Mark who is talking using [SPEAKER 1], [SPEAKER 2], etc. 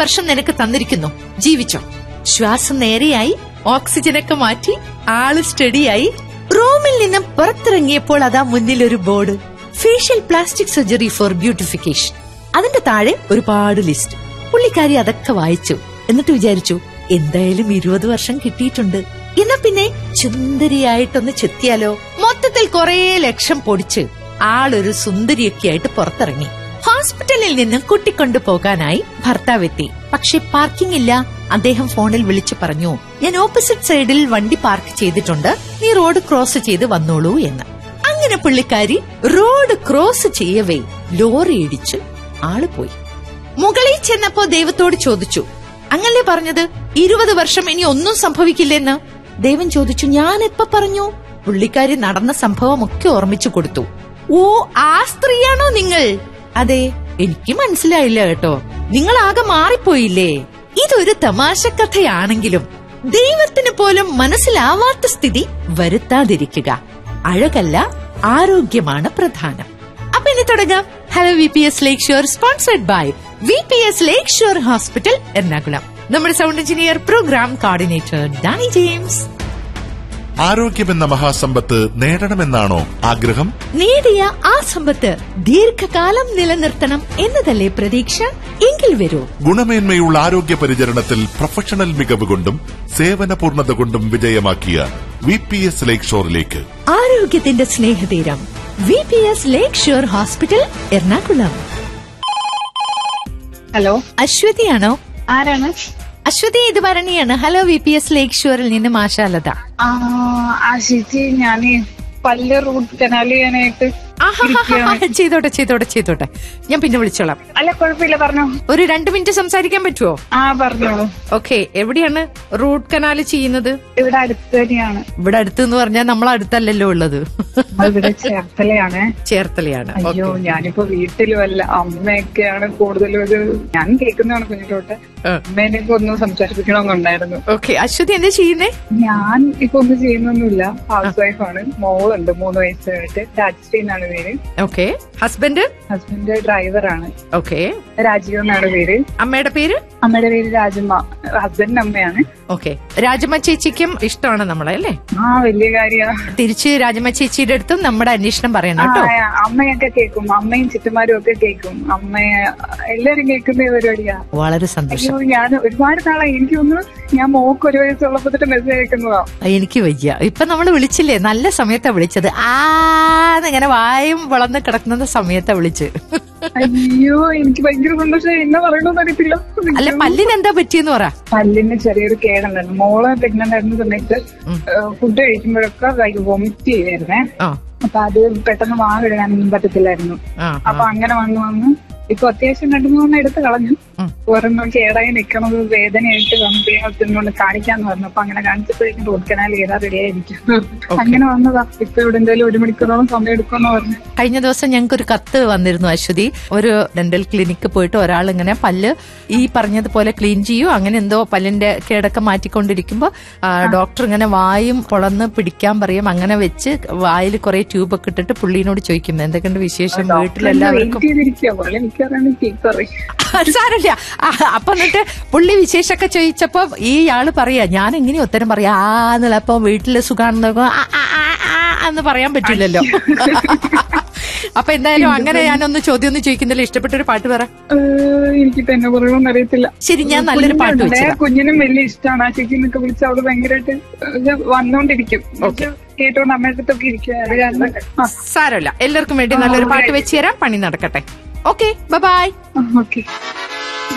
[SPEAKER 1] വർഷം നിനക്ക് തന്നിരിക്കുന്നു ജീവിച്ചോ ശ്വാസം നേരെയായി ഓക്സിജനൊക്കെ മാറ്റി ആള് സ്റ്റഡിയായി റൂമിൽ നിന്നും പുറത്തിറങ്ങിയപ്പോൾ അതാ മുന്നിൽ ഒരു board facial plastic surgery for beautification അതിന്റെ താഴെ ഒരുപാട് ലിസ്റ്റ് പുള്ളിക്കാരി അതൊക്കെ വായിച്ചു എന്നിട്ട് വിചാരിച്ചു എന്തായാലും ഇരുപത് വർഷം കിട്ടിയിട്ടുണ്ട് എന്നാ പിന്നെ സുന്ദരിയായിട്ടൊന്ന് ചെത്തിയാലോ മൊത്തത്തിൽ കുറേ ലക്ഷം പൊടിച്ച് ആളൊരു സുന്ദരിയൊക്കെ ആയിട്ട് പുറത്തിറങ്ങി ഹോസ്പിറ്റലിൽ നിന്ന് കൂട്ടിക്കൊണ്ടു പോകാനായി ഭർത്താവ് എത്തി പക്ഷെ പാർക്കിംഗ് ഇല്ല അദ്ദേഹം ഫോണിൽ വിളിച്ചു പറഞ്ഞു ഞാൻ ഓപ്പോസിറ്റ് സൈഡിൽ വണ്ടി പാർക്ക് ചെയ്തിട്ടുണ്ട് നീ റോഡ് ക്രോസ് ചെയ്ത് വന്നോളൂ എന്ന് അങ്ങനെ പുള്ളിക്കാരി റോഡ് ക്രോസ് ചെയ്യവേ ലോറി ഇടിച്ച് ആള് പോയി മുകളിൽ ചെന്നപ്പോ ദൈവത്തോട് ചോദിച്ചു അങ്ങല്ലേ പറഞ്ഞത് ഇരുപത് വർഷം ഇനി ഒന്നും സംഭവിക്കില്ലെന്ന് ദൈവം ചോദിച്ചു ഞാൻ എപ്പ പറഞ്ഞു പുള്ളിക്കാരി നടന്ന സംഭവമൊക്കെ ഓർമ്മിച്ചു കൊടുത്തു ഓ ആ സ്ത്രീയാണോ നിങ്ങൾ അതെ എനിക്ക് മനസ്സിലായില്ല കേട്ടോ നിങ്ങൾ ആകെ മാറിപ്പോയില്ലേ ഇതൊരു തമാശ കഥയാണെങ്കിലും ദൈവത്തിന് പോലും മനസ്സിലാവാത്ത സ്ഥിതി വരുത്താതിരിക്കുക അഴകല്ല ആരോഗ്യമാണ് പ്രധാനം അപ്പൊ ഇനി തുടങ്ങാം hello V P S lake shore sponsored by V P S lake shore hospital Ernakulam നമ്മുടെ sound engineer program coordinator Danny James
[SPEAKER 2] ആരോഗ്യമെന്ന മഹാസമ്പത്ത് നേടണമെന്നാണോ ആഗ്രഹം
[SPEAKER 1] നേടിയ ആ സമ്പത്ത് ദീർഘകാലം നിലനിർത്തണം എന്നതല്ലേ പ്രതീക്ഷ എങ്കിൽ വരൂ
[SPEAKER 2] ഗുണമേന്മയുള്ള ആരോഗ്യ പരിചരണത്തിൽ പ്രൊഫഷണൽ മികവ് കൊണ്ടും സേവന പൂർണ്ണത കൊണ്ടും വിജയമാക്കിയ വി പി എസ് ലേക്ക് ഷോറിലേക്ക്
[SPEAKER 1] ആരോഗ്യത്തിന്റെ സ്നേഹതീരം V P S lake shore hospital Ernakulam
[SPEAKER 3] hello
[SPEAKER 1] അശ്വതിയാണോ
[SPEAKER 3] ആരാണ്
[SPEAKER 1] അശ്വതി ഇത് ഭരണിയാണ് hello V P S lake ഷോറിൽ നിന്ന് മാഷാലത
[SPEAKER 3] ആ ആശിച്ചി ഞാൻ പല്ല് റൂട്ട് കനാൽ ചെയ്യാനായിട്ട് ഇരിക്കുകയാണ്.
[SPEAKER 1] ചെയ്തോട്ടെ ചെയ്തോട്ടെ ചെയ്തോട്ടെ ഞാൻ പിന്നെ വിളിച്ചോളാം
[SPEAKER 3] അല്ല കുഴപ്പമില്ല പറഞ്ഞോ
[SPEAKER 1] ഒരു രണ്ട് മിനിറ്റ് സംസാരിക്കാൻ പറ്റുമോ
[SPEAKER 3] ആ പറഞ്ഞോളൂ
[SPEAKER 1] ഓക്കെ എവിടെയാണ് റൂട്ട് കനാല് ചെയ്യുന്നത്
[SPEAKER 3] ഇവിടെ അടുത്ത് തന്നെയാണ്
[SPEAKER 1] ഇവിടെ അടുത്ത് എന്ന് പറഞ്ഞാൽ നമ്മൾ അടുത്തല്ലല്ലോ ഉള്ളത്
[SPEAKER 3] നമ്മൾ ഇവിടെ ചേർത്തലയാണ്
[SPEAKER 1] ചേർത്തലയാണ്
[SPEAKER 3] അയ്യോ ഞാനിപ്പോ വീട്ടിലും അല്ല അമ്മയൊക്കെയാണ് കൂടുതലും ഇത് ഞാൻ കേൾക്കുന്നതാണ് കുഞ്ഞിലോട്ട് അമ്മേനെയൊക്കെ ഒന്ന് സംസാരിപ്പിക്കണമെന്നുണ്ടായിരുന്നു
[SPEAKER 1] ഓക്കെ അശ്വതി എന്താ ചെയ്യുന്നേ
[SPEAKER 3] ഞാൻ ഇപ്പൊ ഒന്നും ചെയ്യുന്നൊന്നുമില്ല ഹൗസ് വൈഫാണ് മോളുണ്ട് മൂന്ന് വയസ്സായിട്ട് രാജശ്രീ എന്നാണ് പേര്
[SPEAKER 1] ഓക്കെ ഹസ്ബൻഡ്
[SPEAKER 3] ഹസ്ബൻഡ് ഡ്രൈവറാണ്
[SPEAKER 1] ഓക്കെ
[SPEAKER 3] രാജീവ് എന്നാണ് പേര്
[SPEAKER 1] അമ്മയുടെ പേര്
[SPEAKER 3] അമ്മയുടെ പേര് രാജമ്മ ഹസ്ബൻഡിന്റെ അമ്മയാണ്
[SPEAKER 1] ഓക്കെ രാജമ്മ ചേച്ചിക്കും ഇഷ്ടമാണ് നമ്മളെ അല്ലേ
[SPEAKER 3] ആ വലിയ കാര്യമാണ്
[SPEAKER 1] തിരിച്ച് രാജമ്മ ചേച്ചിയുടെ അടുത്തും നമ്മുടെ അന്വേഷണം പറയണം കേട്ടോ
[SPEAKER 3] അമ്മയൊക്കെ കേൾക്കും അമ്മയും ചിറ്റന്മാരും ഒക്കെ കേൾക്കും അമ്മയെ എല്ലാരും കേൾക്കുന്ന പരിപാടിയാ
[SPEAKER 1] വളരെ സന്തോഷം
[SPEAKER 3] അയ്യോ ഞാൻ ഒരുപാട് നാളായി എനിക്ക് തോന്നുന്നു ഞാൻ മോക്ക് ഒരു വയസ്സുള്ളപ്പോ തൊട്ട് മെസ്സേജ് അയക്കുന്നതാ
[SPEAKER 1] എനിക്ക് വയ്യ ഇപ്പൊ നമ്മൾ വിളിച്ചില്ലേ നല്ല സമയത്താ വിളിച്ചത് ആന്ന് ഇങ്ങനെ വായും വളർന്ന് കിടക്കുന്ന സമയത്താ വിളിച്ച്
[SPEAKER 3] അയ്യോ എനിക്ക് ഭയങ്കര സന്തോഷം എന്നാ പറയണമെന്ന് അറിയത്തില്ല
[SPEAKER 1] അല്ല പല്ലിന് എന്താ പറ്റിയെന്ന് പറ
[SPEAKER 3] പല്ലിന് ചെറിയൊരു കേടുണ്ടായിരുന്നു മോള് പ്രഗ്നന്റ് ആയിരുന്ന സമയത്ത് ഫുഡ് കഴിക്കുമ്പോഴൊക്കെ വൊമിറ്റ് ചെയ്യുമായിരുന്നേ
[SPEAKER 1] ആ
[SPEAKER 3] അപ്പൊ അത് പെട്ടെന്ന് വാ കഴുകാനൊന്നും പറ്റത്തില്ലായിരുന്നു
[SPEAKER 1] ആ
[SPEAKER 3] അപ്പൊ അങ്ങനെ വന്ന് വന്ന് ഇപ്പൊ അത്യാവശ്യം രണ്ടു മൂന്നെണ്ണം എടുത്ത് കളഞ്ഞു
[SPEAKER 1] ഉം.
[SPEAKER 3] ഒരെണ്ണം കേടായി നിൽക്കണത് വേദനയായിട്ട് വന്നപ്പോ ഹസ്ബൻഡിനോട് കാണിക്കാന്ന് പറഞ്ഞു അപ്പൊ അങ്ങനെ കാണിച്ചപ്പോഴേക്കും റോഡ് കനാൽ ചെയ്താൽ റെഡി ആയിരിക്കും അങ്ങനെ വന്നതാ ഇപ്പൊ ഇവിടെ എന്തായാലും ഒരു മണിക്കൂറോളം സമയം എടുക്കുമെന്ന് പറഞ്ഞു
[SPEAKER 1] കഴിഞ്ഞ ദിവസം ഞങ്ങൾക്ക് ഒരു കത്ത് വന്നിരുന്നു അശ്വതി ഒരു ഡെന്റൽ ക്ലിനിക്ക് പോയിട്ട് ഒരാൾ ഇങ്ങനെ പല്ല് ഈ പറഞ്ഞതുപോലെ ക്ലീൻ ചെയ്യൂ അങ്ങനെ എന്തോ പല്ലിന്റെ കേടൊക്കെ മാറ്റിക്കൊണ്ടിരിക്കുമ്പോ ആ, ഡോക്ടർ ഇങ്ങനെ വായും പൊളന്ന് പിടിക്കാൻ പറയും അങ്ങനെ വെച്ച് വായിൽ കുറെ ട്യൂബൊക്കെ ഇട്ടിട്ട് പുള്ളീനോട് ചോദിക്കും എന്തൊക്കെയുണ്ട് വിശേഷം വീട്ടിലെല്ലാവർക്കും
[SPEAKER 3] വെയിറ്റ് ചെയ്തിരിക്കുക പോലെ എനിക്കറിയാൻ ചീത്ത പറയും
[SPEAKER 1] സാരല്ല ആ, അപ്പൊ എന്നിട്ട് പുള്ളി വിശേഷമൊക്കെ ചോദിച്ചപ്പോ ഈ ആള് പറയാ ഞാൻ എങ്ങനെ ഉത്തരം പറയാ ആ എന്നുള്ള അപ്പൊ വീട്ടില് സുഖാണെന്ന് നോക്കുമ്പോ, ആ, ആ, ആ, ആ എന്ന് പറയാൻ പറ്റില്ലല്ലോ അപ്പൊ എന്തായാലും അങ്ങനെ ഞാനൊന്ന് ചോദ്യം ഒന്നും ചോദിക്കുന്നില്ല ഇഷ്ടപ്പെട്ട ഒരു പാട്ട് പറ
[SPEAKER 3] ഏഹ്, എനിക്ക് തന്നെ പറയണമെന്ന് അറിയത്തില്ല
[SPEAKER 1] ശരി ഞാൻ നല്ലൊരു പാട്ട്
[SPEAKER 3] കുഞ്ഞുണ്ട്.
[SPEAKER 1] വെച്ചുതരാം
[SPEAKER 3] കുഞ്ഞിനും വലിയ ഇഷ്ടമാണ് ആ ചേച്ചി എന്നൊക്കെ വിളിച്ച് അവള് ഭയങ്കരമായിട്ട് ഇത് വന്നോണ്ടിരിക്കും കേട്ടോണ്ട് അമ്മയുടെ അടുത്തൊക്കെ ഇരിക്കുക അത് കാരണം ആ
[SPEAKER 1] സാരമില്ല എല്ലാവർക്കും വേണ്ടി നല്ലൊരു പാട്ട് വെച്ച് തരാം പണി നടക്കട്ടെ ഓക്കെ ബൈ
[SPEAKER 3] ഓക്കെ